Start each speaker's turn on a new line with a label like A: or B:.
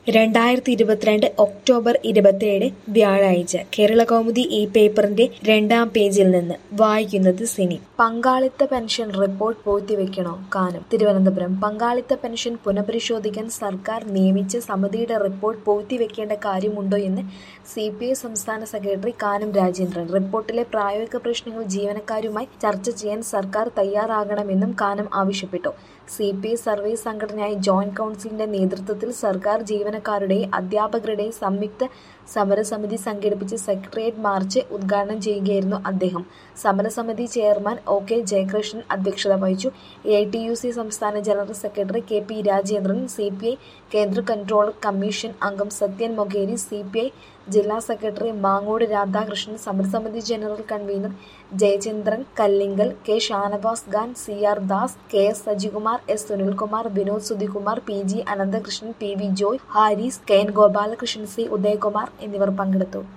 A: രണ്ടായിരത്തി ഇരുപത്തിരണ്ട് ഒക്ടോബർ ഇരുപത്തിയേഴ് വ്യാഴാഴ്ച കേരളകൗമുദി ഈ പേപ്പറിന്റെ രണ്ടാം പേജിൽ നിന്ന് വായിക്കുന്നത് സിനി പങ്കാളിത്ത പെൻഷൻ റിപ്പോർട്ട് പൂഴ്ത്തിവെക്കണോ കാനം തിരുവനന്തപുരം പങ്കാളിത്ത പെൻഷൻ പുനഃപരിശോധിക്കാൻ സർക്കാർ നിയമിച്ച സമിതിയുടെ റിപ്പോർട്ട് പൂഴ്ത്തിവെക്കേണ്ട കാര്യമുണ്ടോ എന്ന് സി പി ഐ സംസ്ഥാന സെക്രട്ടറി കാനം രാജേന്ദ്രൻ റിപ്പോർട്ടിലെ പ്രായോഗിക പ്രശ്നങ്ങൾ ജീവനക്കാരുമായി ചർച്ച ചെയ്യാൻ സർക്കാർ തയ്യാറാകണമെന്നും കാനം ആവശ്യപ്പെട്ടു സി പി ഐ സർവീസ് സംഘടനയായ ജോയിന്റ് കൗൺസിലിന്റെ നേതൃത്വത്തിൽ സർക്കാർ ജീവനക്കാരുടെയും അധ്യാപകരുടെയും സംയുക്ത സമരസമിതി സംഘടിപ്പിച്ച സെക്രട്ടേറിയറ്റ് മാർച്ച് ഉദ്ഘാടനം ചെയ്യുകയായിരുന്നു അദ്ദേഹം സമരസമിതി ചെയർമാൻ ഒ കെ ജയകൃഷ്ണൻ അധ്യക്ഷത വഹിച്ചു എ ടി യു സി സംസ്ഥാന general secretary K P Rajendran C P I കേന്ദ്ര കൺട്രോളർ കമ്മീഷൻ അംഗം Sathyan Mokeri C P I ജില്ലാ സെക്രട്ടറി മാങ്ങോട് രാധാകൃഷ്ണൻ സമരസമിതി general convener Jayachandran Kallingal K Shanavas Khan C R Das K S Sajikumar S Sunilkumar Vinod Sudhikumar P G Ananthakrishnan P V Joy Haris K N Gopalakrishnan C Udayakumar എന്നിവർ പങ്കെടുത്തു